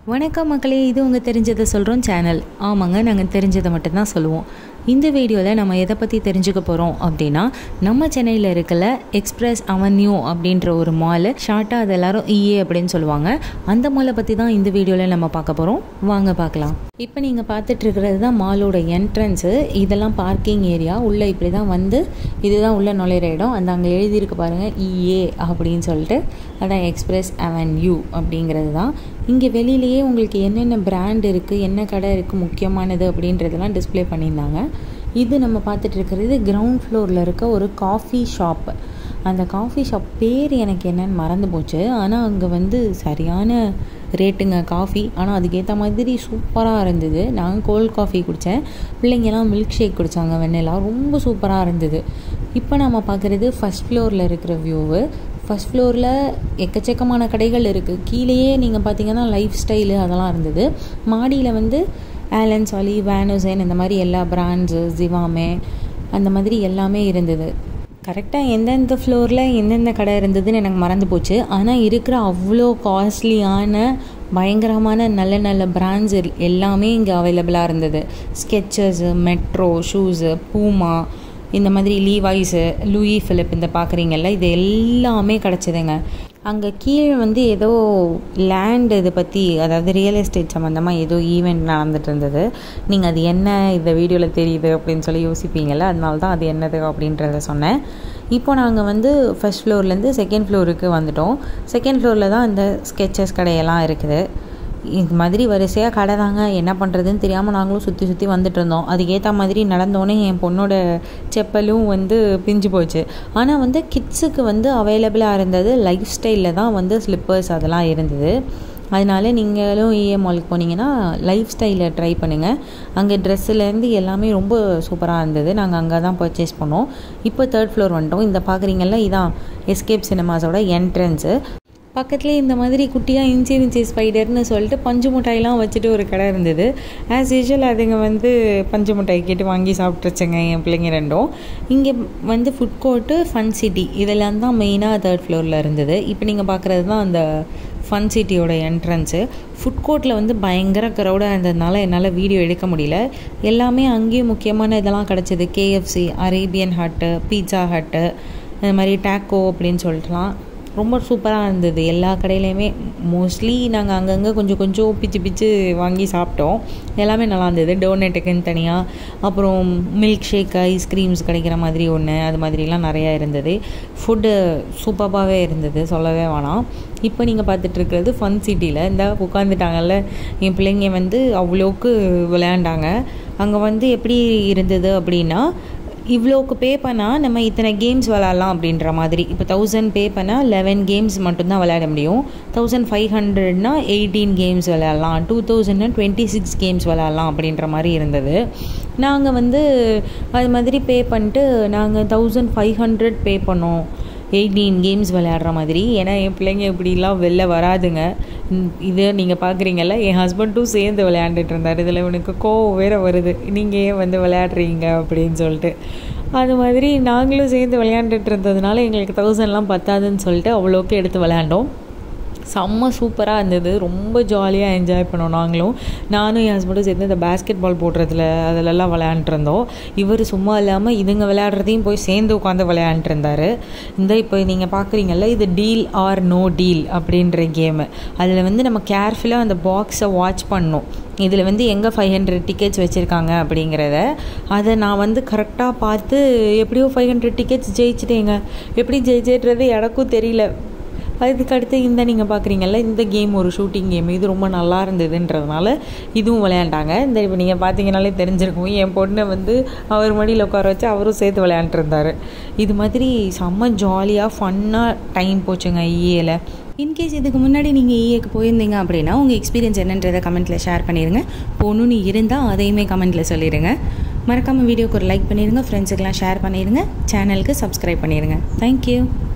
வணக்கம் மக்களே இது உங்கள் தெரிஞ்சதை சொல்கிறோம் சேனல் ஆமாங்க நாங்கள் தெரிஞ்சதை மட்டும்தான் சொல்லுவோம் இந்த வீடியோவில் நம்ம எதை பற்றி தெரிஞ்சுக்க போகிறோம் அப்படின்னா நம்ம சென்னையில் இருக்கல எக்ஸ்பிரஸ் அவென்யூ அப்படின்ற ஒரு மாலு ஷார்ட்டாக அது எல்லாரும் இஏ அப்படின்னு சொல்லுவாங்க அந்த மாலை பற்றி தான் இந்த வீடியோவில் நம்ம பார்க்க போகிறோம் வாங்க பார்க்கலாம் இப்போ நீங்கள் பார்த்துட்டு இருக்கிறது தான் மாலோட என்ட்ரன்ஸு இதெல்லாம் பார்க்கிங் ஏரியா உள்ளே இப்படி தான் வந்து இதுதான் உள்ளே நுழையிற இடம் அந்த அங்கே எழுதியிருக்கு பாருங்கள் இஏ அப்படின்னு சொல்லிட்டு அதான் எக்ஸ்பிரஸ் அவென்யூ அப்படிங்கிறது தான் இங்கே வெளியிலேயே உங்களுக்கு என்னென்ன பிராண்ட் இருக்குது என்ன கடை இருக்குது முக்கியமானது அப்படின்றதெல்லாம் டிஸ்ப்ளே பண்ணியிருந்தாங்க இது நம்ம பார்த்துட்டு இருக்கிறது கிரவுண்ட் ஃப்ளோரில் இருக்க ஒரு காஃபி ஷாப் அந்த காஃபி ஷாப் பேர் எனக்கு என்னன்னு மறந்து போச்சு ஆனால் அங்கே வந்து சரியான ரேட்டுங்க காஃபி ஆனால் அதுக்கேற்ற மாதிரி சூப்பராக இருந்தது நான் கோல்ட் காஃபி குடித்தேன் பிள்ளைங்கெல்லாம் மில்க் ஷேக் குடித்தாங்க வெண்ணெலாம் ரொம்ப சூப்பராக இருந்தது இப்போ நம்ம பார்க்குறது ஃபஸ்ட் ஃப்ளோரில் இருக்கிற வியூவு ஃபஸ்ட் ஃப்ளோரில் எக்கச்சக்கமான கடைகள் இருக்குது கீழேயே நீங்கள் பார்த்தீங்கன்னா லைஃப் ஸ்டைலு அதெல்லாம் இருந்தது மாடியில் வந்து ஆலன் சாலி வேனோசைன் இந்த மாதிரி எல்லா பிராண்ட்ஸு ஜிவாமே அந்த மாதிரி எல்லாமே இருந்தது கரெக்டாக எந்தெந்த ஃப்ளோரில் எந்தெந்த கடை இருந்ததுன்னு எனக்கு மறந்து போச்சு ஆனால் இருக்கிற அவ்வளோ காஸ்ட்லியான பயங்கரமான நல்ல நல்ல பிராண்ட்ஸ் எல்லாமே இங்கே அவைலபிளாக இருந்தது ஸ்கெச்சஸு மெட்ரோ ஷூஸு பூமா இந்த மாதிரி லீவாய்ஸு லூயி ஃபிலிப் இந்த பார்க்குறீங்கல்ல இது எல்லாமே கிடச்சிதுங்க அங்கே கீழே வந்து ஏதோ லேண்ட் இதை பற்றி அதாவது ரியல் எஸ்டேட் சம்மந்தமாக ஏதோ ஈவெண்ட் நடந்துட்டு இருந்தது நீங்கள் அது என்ன இந்த வீடியோவில் தெரியுது அப்படின்னு சொல்லி யோசிப்பீங்கள்ல அதனால தான் அது என்னது அப்படின்றத சொன்னேன் இப்போ நாங்கள் வந்து ஃபஸ்ட் ஃப்ளோர்லேருந்து செகண்ட் ஃப்ளோருக்கு வந்துட்டோம் செகண்ட் ஃப்ளோரில் தான் இந்த ஸ்கெச்சஸ் கடையெல்லாம் இருக்குது இது மாதிரி வரிசையாக கடை தாங்க என்ன பண்ணுறதுன்னு தெரியாமல் நாங்களும் சுற்றி சுற்றி வந்துட்டு இருந்தோம் அதுக்கேற்ற மாதிரி நடந்தோடனே என் பொண்ணோட செப்பலும் வந்து பிஞ்சு போச்சு ஆனால் வந்து கிட்ஸுக்கு வந்து அவைலபிளாக இருந்தது லைஃப் ஸ்டைலில் தான் வந்து ஸ்லிப்பர்ஸ் அதெல்லாம் இருந்தது அதனால நீங்களும் இஏ மாலுக்கு போனீங்கன்னா லைஃப் ஸ்டைலில் ட்ரை பண்ணுங்கள் அங்கே ட்ரெஸ்ஸுலேருந்து எல்லாமே ரொம்ப சூப்பராக இருந்தது நாங்கள் அங்கே தான் பர்ச்சேஸ் பண்ணோம் இப்போ தேர்ட் ஃப்ளோர் வந்துட்டோம் இந்த பார்க்குறீங்கல்ல இதான் எஸ்கேப் சினிமாஸோட என்ட்ரன்ஸு பக்கத்துலேயே இந்த மாதிரி குட்டியாக இன்ச்சி இன்ச்சி ஸ்பைடர்னு சொல்லிட்டு பஞ்சு மிட்டாயெலாம் வச்சுட்டு ஒரு கடை இருந்தது ஆஸ் யூஷுவல் அதுங்க வந்து பஞ்சு மிட்டாய் கேட்டு வாங்கி சாப்பிட்ருச்சுங்க என் பிள்ளைங்க ரெண்டும் இங்கே வந்து ஃபுட் கோர்ட்டு ஃபன் சிட்டி இதெல்லாம் தான் மெயினாக தேர்ட் ஃப்ளோரில் இருந்தது இப்போ நீங்கள் பார்க்குறது தான் அந்த ஃபன் சிட்டியோட என்ட்ரன்ஸு ஃபுட் கோர்ட்டில் வந்து பயங்கர க்ரௌடாக இருந்ததுனால என்னால் வீடியோ எடுக்க முடியல எல்லாமே அங்கேயும் முக்கியமான இதெல்லாம் கிடச்சிது KFC Arabian Hut Pizza Hut இந்த மாதிரி டேக்கோ அப்படின்னு சொல்லிட்டுலாம் ரொம்ப சூப்பராக இருந்தது எல்லா கடையிலையுமே மோஸ்ட்லி நாங்கள் அங்கங்கே கொஞ்சம் கொஞ்சம் பிச்சு பிச்சு வாங்கி சாப்பிட்டோம் எல்லாமே நல்லா இருந்தது டோனட்டுக்குன்னு தனியாக அப்புறம் மில்க் ஷேக் ஐஸ்கிரீம்ஸ் கிடைக்கிற மாதிரி ஒன்று அது மாதிரிலாம் நிறையா இருந்தது ஃபுட்டு சூப்பராகவே இருந்தது சொல்லவே வேணாம் இப்போ நீங்கள் பார்த்துட்ருக்கிறது ஃபன் சிட்டியில் இந்த உட்காந்துட்டாங்கல்ல என் பிள்ளைங்க வந்து அவ்வளோக்கு விளையாண்டாங்க அங்கே வந்து எப்படி இருந்தது அப்படின்னா இவ்வளோக்கு பே பண்ணால் நம்ம இத்தனை கேம்ஸ் விளாட்லாம் அப்படின்ற மாதிரி இப்போ தௌசண்ட் பே பண்ணால் லெவன் கேம்ஸ் மட்டும்தான் விளையாட முடியும் தௌசண்ட் ஃபைவ் ஹண்ட்ரட்னா எயிட்டீன் கேம்ஸ் விளையாடலாம் டூ தௌசண்ட்னா டுவெண்ட்டி சிக்ஸ் கேம்ஸ் விளையாடலாம் அப்படின்ற மாதிரி இருந்தது நாங்கள் வந்து அது மாதிரி பே பண்ணிட்டு நாங்கள் தௌசண்ட் ஃபைவ் ஹண்ட்ரட் பே பண்ணோம் எயிட்டீன் கேம்ஸ் விளையாடுற மாதிரி ஏன்னா என் பிள்ளைங்க இப்படிலாம் வெளில வராதுங்க இது நீங்கள் பார்க்குறீங்கல்ல என் ஹஸ்பண்டும் சேர்ந்து விளையாண்டுட்டு இருந்தார் இதில் இவனுக்கு கோவம் வேறு வருது நீங்கள் ஏன் வந்து விளையாடுறீங்க அப்படின்னு சொல்லிட்டு அது மாதிரி நாங்களும் சேர்ந்து விளையாண்டுட்டு இருந்ததுனால எங்களுக்கு தௌசண்ட்லாம் பத்தாதுன்னு சொல்லிட்டு அவ்வளோக்கு எடுத்து விளையாண்டோம் செம்ம சூப்பராக இருந்தது ரொம்ப ஜாலியாக என்ஜாய் பண்ணோம் நாங்களும் நானும் என் ஹஸ்பண்டும் சேர்ந்து இந்த பேஸ்கெட் பால் போடுறதுல அதிலெல்லாம் விளையாண்டுருந்தோம் இவர் சும்மா இல்லாமல் இதுங்க விளையாடுறதையும் போய் சேர்ந்து உட்காந்து விளையாண்டுருந்தார் இந்த இப்போ நீங்கள் பார்க்குறீங்கல்ல இது டீல் ஆர் நோ டீல் அப்படின்ற கேமு அதில் வந்து நம்ம கேர்ஃபுல்லாக அந்த பாக்ஸை வாட்ச் பண்ணோம் இதில் வந்து எங்கே ஃபைவ் ஹண்ட்ரட் டிக்கெட்ஸ் வச்சுருக்காங்க அப்படிங்கிறத அதை நான் வந்து கரெக்டாக பார்த்து எப்படியோ ஃபைவ் ஹண்ட்ரட் டிக்கெட்ஸ் ஜெயிச்சிட்டேங்க எப்படி ஜெயிச்சிட்றது எனக்கும் தெரியல அதுக்கு அடுத்து இந்த நீங்கள் பார்க்குறீங்கல்ல இந்த கேம் ஒரு ஷூட்டிங் கேம் இது ரொம்ப நல்லா இருந்ததுன்றதுனால இதுவும் விளையாண்டாங்க இந்த இப்போ நீங்கள் பார்த்தீங்கனாலே தெரிஞ்சிருக்கும் என் பொண்ணை வந்து அவர் மடியில் உட்கார வச்சு அவரும் சேர்த்து விளையாண்டுருந்தார் இது மாதிரி செம்ம ஜாலியாக ஃபன்னாக டைம் போச்சுங்க ஈஏல இன்கேஸ் இதுக்கு முன்னாடி நீங்கள் ஈஏக்கு போயிருந்தீங்க அப்படின்னா உங்கள் எக்ஸ்பீரியன்ஸ் என்னன்றதை கமெண்ட்டில் ஷேர் பண்ணிடுங்க போகணுன்னு இருந்தால் அதையுமே கமெண்ட்டில் சொல்லிடுங்க மறக்காமல் வீடியோக்கு ஒரு லைக் பண்ணிடுங்க ஃப்ரெண்ட்ஸுக்கெலாம் ஷேர் பண்ணிடுங்க சேனலுக்கு சப்ஸ்கிரைப் பண்ணிடுங்க தேங்க்யூ